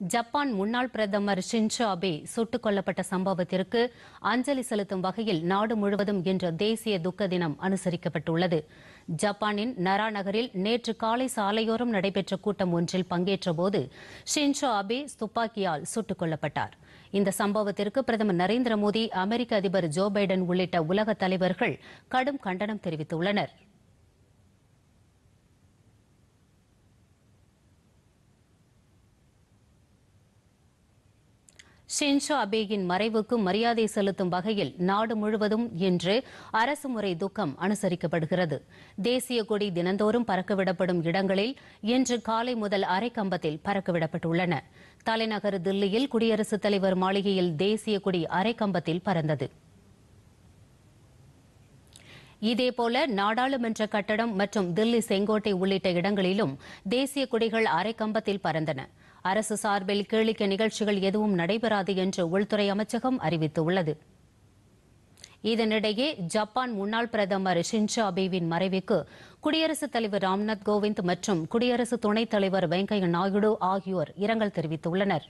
Japan முன்னாள் பிரதமர் Shinzo Abe சுட்டுக் கொல்லப்பட்ட சம்பவத்திற்கு அஞ்சலி செலுத்தும் வகையில் நாடு முழுவதும் இன்று தேசிய துக்க தினம் அனுசரிக்கப்பட்டுள்ளது ஜப்பானின் நரா நகரில் நேற்று காலை சாலையோரம் நடைபெற்ற கூட்டம் ஒன்றில் பங்கேற்றபோது ஷின்சோ அபே துப்பாக்கியால் சுட்டுக் கொல்லப்பட்டார் இந்த சம்பவத்திற்கு பிரதமர் நரேந்திர மோடி அமெரிக்க அதிபர் ஜோ பைடன் உள்ளிட்ட உலக தலைவர்கள் கடும் கண்டனம் தெரிவித்துள்ளனர் ஷின்சோ அபேயின் மறைவுக்கு மரியாதை செலுத்தும் வகையில் நாடு முழுவதும் இன்று அரசு முறை துக்கம் அனுசரிக்கப்படுகிறது தேசிய கொடி தினந்தோறும் பறக்கவிடப்படும் இடங்களில் இன்று காலை முதல் அரைக்கம்பத்தில் பறக்கவிடப்பட்டுள்ளன தலைநகர் தில்லியில் குடியரசுத் தலைவர் மாளிகையில் தேசிய கொடி அரைக்கம்பத்தில் பறந்தது இதேபோல நாடாளுமன்ற கட்டடம் மற்றும் தில்லி செங்கோட்டை உள்ளிட்ட இடங்களிலும் தேசிய கொடிகள் அரைக்கம்பத்தில் பறந்தன அரசு சார்பில் கேளிக்கை நிகழ்ச்சிகள் எதுவும் நடைபெறாது என்று உள்துறை அமைச்சகம் அறிவித்துள்ளது இதனிடையே ஜப்பான் முன்னாள் பிரதமர் ஷின்சோ அபேவின் மறைவுக்கு குடியரசுத் தலைவர் ராம்நாத் கோவிந்த் மற்றும் குடியரசு துணைத் தலைவர் வெங்கையா நாயுடு ஆகியோர் இரங்கல் தெரிவித்துள்ளனா்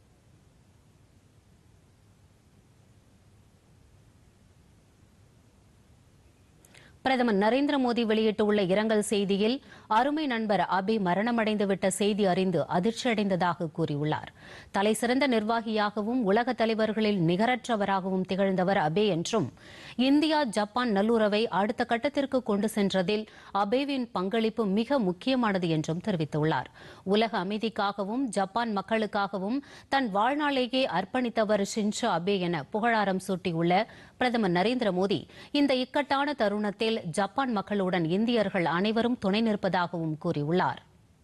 பிரதமர் நரேந்திர மோடி வெளியிட்டுள்ள இரங்கல் செய்தியில் அருமை நண்பர் அபி மரணமடைந்துவிட்ட செய்தி அறிந்து அதிர்ச்சியடைந்ததாக கூறியுள்ளார் தலைசிறந்த நிர்வாகியாகவும் உலக தலைவர்களில் நிகரற்றவராகவும் திகழ்ந்தவர் அபே என்றும் இந்தியா ஜப்பான் நல்லுறவை அடுத்த கட்டத்திற்கு கொண்டு சென்றதில் அபேவின் பங்களிப்பு மிக முக்கியமானது என்றும் தெரிவித்துள்ளார் உலக அமைதிக்காகவும் ஜப்பான் மக்களுக்காகவும் தன் வாழ்நாளையே அர்ப்பணித்தவர் ஷின்சோ அபே என புகழாரம் சூட்டியுள்ள பிரதமர் நரேந்திர மோடி இந்த இக்கட்டான தருணத்தில் ஜப்பான் மக்களுடன் இந்தியர்கள் அனைவரும் துணை நிற்பதாகவும் கூறியுள்ளார்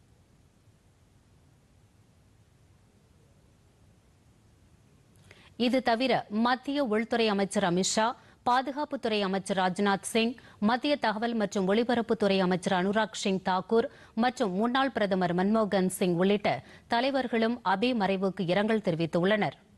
இது தவிர மத்திய உள்துறை அமைச்சர் அமித்ஷா பாதுகாப்புத்துறை அமைச்சர் ராஜ்நாத் சிங் மத்திய தகவல் மற்றும் ஒலிபரப்புத்துறை அமைச்சர் அனுராக் சிங் தாக்கூர் மற்றும் முன்னாள் பிரதமர் மன்மோகன் சிங் உள்ளிட்ட தலைவர்களும் அபே மறைவுக்கு இரங்கல் தெரிவித்துள்ளனா்